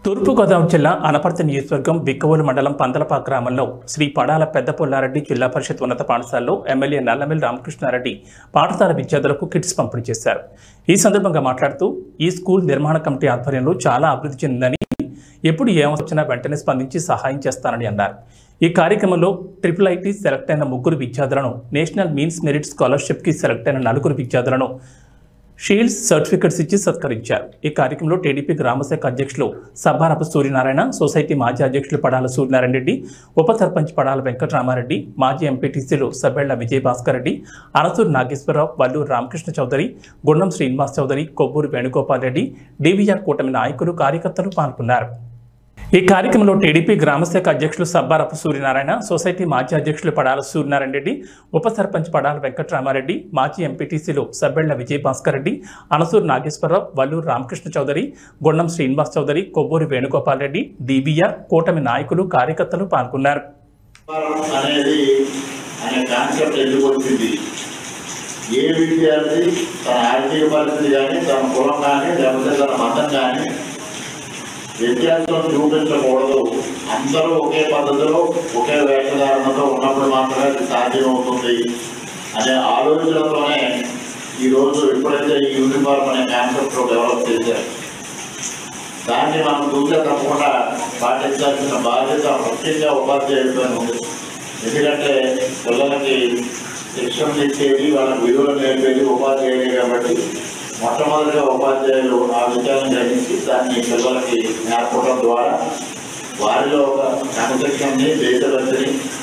తూర్పుగోదావరి జిల్లా అనపర్తి నియోజకవర్గం బిక్కవోలు మండలం పందలపా గ్రామంలో శ్రీ పడాల పెద్ద పుల్లారెడ్డి జిల్లా పరిషత్ ఉన్నత పాఠశాలలో ఎమ్మెల్యే నల్లమిల్లి రామకృష్ణారెడ్డి పాఠశాల విద్యార్థులకు కిట్స్ పంపిణీ చేశారు ఈ సందర్భంగా మాట్లాడుతూ ఈ స్కూల్ నిర్మాణ కమిటీ ఆధ్వర్యంలో చాలా అభివృద్ధి చెందిందని ఎప్పుడు ఏ అవసరం వచ్చినా వెంటనే స్పందించి సహాయం చేస్తానని అన్నారు ఈ కార్యక్రమంలో ట్రిపుల్ ఐటీ సెలెక్ట్ అయిన ముగ్గురు విద్యార్థులను నేషనల్ మీన్స్ మెరిట్ స్కాలర్షిప్కి సెలెక్ట్ అయిన నలుగురు విద్యార్థులను షీల్డ్స్ సర్టిఫికెట్స్ ఇచ్చి సత్కరించారు ఈ కార్యక్రమంలో టీడీపీ గ్రామశాఖ అధ్యక్షులు సబ్బారపు సూర్యనారాయణ సొసైటీ మాజీ అధ్యక్షులు పడాల సూర్యనారాయణ రెడ్డి ఉప సర్పంచ్ పడాల వెంకటరామారెడ్డి మాజీ ఎంపీటీసీలు సబ్బెళ్ల విజయభాస్కర్ రెడ్డి అనసూరు నాగేశ్వరరావు వల్లూరు రామకృష్ణ చౌదరి గుండం శ్రీనివాస్ చౌదరి కొవ్వూరు వేణుగోపాల్ రెడ్డి డివిఆర్ కూటమి నాయకులు కార్యకర్తలు పాల్గొన్నారు ఈ కార్యక్రమంలో టీడీపీ గ్రామశాఖ అధ్యక్షులు సబ్బారపు సూర్యనారాయణ సొసైటీ మాజీ అధ్యక్షులు పడాల సూర్యనారాయణ రెడ్డి ఉప సర్పంచ్ పడాల వెంకటరామారెడ్డి మాజీ ఎంపీటీసీలు సబ్బెళ్ల విజయభాస్కర్ రెడ్డి అనసూరు నాగేశ్వరరావు వల్లూరు రామకృష్ణ చౌదరి గుండం శ్రీనివాస్ చౌదరి కొవ్వూరి వేణుగోపాల్ రెడ్డి డిబిఆర్ కూటమి నాయకులు కార్యకర్తలు పాల్గొన్నారు వ్యాపారం అనేది అనే కాన్సెప్ట్ ఎందుకు వచ్చింది ఏ విద్యార్థి తన ఆర్థిక పరిస్థితి కానీ తన కులం కానీ లేకపోతే తన మతం కానీ వ్యత్యాసం చూపించకూడదు అందరూ ఒకే పద్ధతిలో ఒకే వేషధారణతో ఉన్నప్పుడు మాత్రమే అది సాధ్యమవుతుంది అనే ఆలోచనతోనే ఈరోజు ఎప్పుడైతే ఈ యూనిఫార్మ్ అనే కాన్సెప్ట్ డెవలప్ చేశారు దాన్ని మనం దూరం తప్పకుండా పాటించాల్సిన బాధ్యత ముఖ్యంగా ఉపాధ్యాయులపై ఉంది ఎందుకంటే పిల్లలకి శిక్షణ ఇచ్చేది వాళ్ళ విలువలు నేర్పేది ఉపాధ్యాయులే కాబట్టి మొట్టమొదటిగా ఉపాధ్యాయులు ఆ విషయాలను గ్రహించి దాన్ని పిల్లలకి నేర్పడం ద్వారా వారిలో ఒక క్రమశిక్షణని దేశభక్తిని